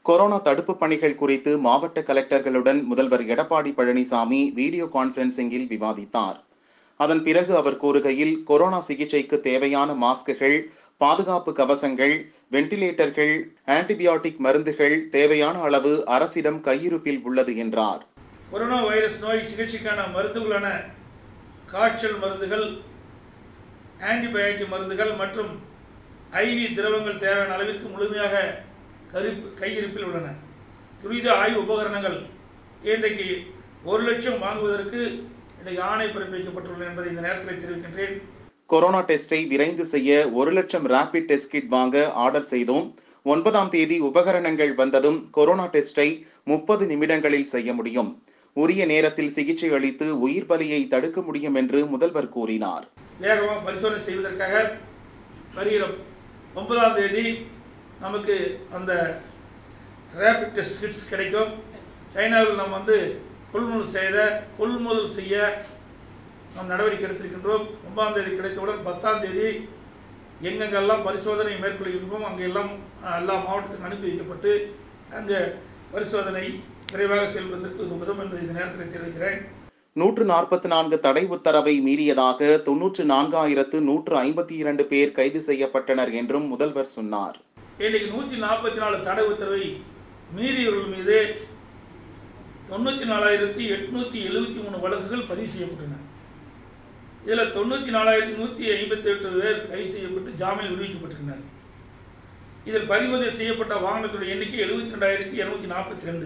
corona தடுப்பு பணிகள் குறித்து மாவட்ட கலெக்டர்களுடன் முதல்வர் எடப்பாடி பழனிசாமி வீடியோ கான்பரன்சிங்கில் விவாதித்தார் அதன் பிறகு அவர் கூறுகையில் கொரோனா சிகிச்சைக்கு தேவையான மாஸ்குகள் பாதுகாப்பு கவசங்கள் வெண்டிலேட்டர்கள் ஆன்டிபியாட்டிக் மருந்துகள் தேவையான அளவு அரசிடம் கையிருப்பில் உள்ளது என்றார் கொரோனா வைரஸ் நோய் சிகிச்சைக்கான மருந்துகளான காய்ச்சல் மருந்துகள் ஆன்டிபயோட்டிக் மருந்துகள் மற்றும் ஐவி திரவங்கள் தேவையான அளவிற்கு முழுமையாக கருப்பு கையிருப்பில் உள்ளன துரித ஆய்வு உபகரணங்கள் இன்றைக்கு ஒரு லட்சம் வாங்குவதற்கு இன்றைக்கு ஆணை பிறப்பிக்கப்பட்டுள்ளன என்பதை இந்த நேரத்தில் தெரிவிக்கின்றேன் கொரோனா டெஸ்டை விரைந்து செய்ய ஒரு லட்சம் ரேபிட் டெஸ்ட் கிட் வாங்க ஆர்டர் செய்தோம் ஒன்பதாம் தேதி உபகரணங்கள் வந்ததும் கொரோனா டெஸ்டை முப்பது நிமிடங்களில் செய்ய முடியும் உரிய நேரத்தில் சிகிச்சை அளித்து உயிர் பலியை தடுக்க முடியும் என்று முதல்வர் கூறினார் வேகமாக பரிசோதனை செய்வதற்காக வருகிற ஒன்பதாம் தேதி நமக்கு அந்த ரேபிட் டெஸ்ட் கிட்ஸ் கிடைக்கும் சைனாவில் நாம் வந்து கொள்முதல் செய்த கொள்முதல் செய்ய நாம் நடவடிக்கை எடுத்திருக்கின்றோம் ஒன்பதாம் தேதி கிடைத்தவுடன் பத்தாம் தேதி எங்கெங்கெல்லாம் பரிசோதனை மேற்கொள்கின்றோம் அங்கெல்லாம் அஹ், எல்லா மாவட்டத்துக்கும் அனுப்பி வைக்கப்பட்டு அங்கே பரிசோதனை விரைவாக செல்வதற்கு இது உதவும் என்பதை இந்த நேரத்தில் தெரிவிக்கிறேன் நூற்று நாற்பத்தி நான்கு தடை உத்தரவை மீறியதாக தொன்னூற்று நான்காயிரத்து நூற்று ஐம்பத்தி இரண்டு பேர் கைது செய்யப்பட்டனர் என்றும் முதல்வர் சொன்னார் இன்றைக்கு நூற்றி நாற்பத்தி நாலு தடை உத்தரவை மீறியவர்கள் மீது தொண்ணூற்றி நாலாயிரத்தி எட்நூற்றி எழுபத்தி மூணு வழக்குகள் பதிவு செய்யப்பட்டன இதில் தொண்ணூற்றி நாலாயிரத்தி நூற்றி ஐம்பத்தி எட்டு பேர் கைது செய்யப்பட்டு ஜாமீன் விடுவிக்கப்பட்டிருந்தனர் இதில் பறிமுதல் செய்யப்பட்ட வாகனத்துடைய எண்ணிக்கை எழுபத்தி ரெண்டாயிரத்தி இரநூத்தி நாற்பத்தி ரெண்டு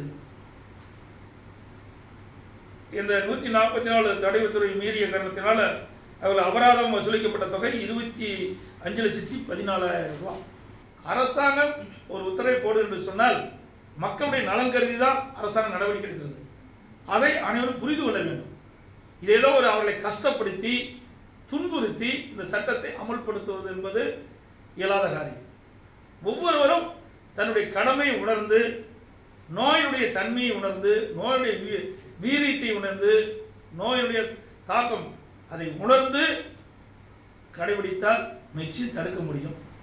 இந்த நூற்றி நாற்பத்தி நாலு தடை உத்தரவை மீறிய காரணத்தினால அவர்கள் அபராதம் வசூலிக்கப்பட்ட தொகை இருபத்தி அஞ்சு லட்சத்தி பதினாலாயிரம் ரூபாய் அரசாங்கம் ஒரு உத்தரவை போடு என்று சொன்னால் மக்களுடைய நலன் கருதி தான் அரசாங்கம் நடவடிக்கை எடுக்கிறது அதை அனைவரும் புரிந்து கொள்ள வேண்டும் இது ஏதோ ஒரு அவர்களை கஷ்டப்படுத்தி துன்புறுத்தி இந்த சட்டத்தை அமல்படுத்துவது என்பது இயலாத காரியம் ஒவ்வொருவரும் தன்னுடைய கடமையை உணர்ந்து நோயினுடைய தன்மையை உணர்ந்து நோயுடைய வீ- வீரியத்தை உணர்ந்து நோயினுடைய தாக்கம் அதை உணர்ந்து கடைபிடித்தால் நிச்சயம் தடுக்க முடியும்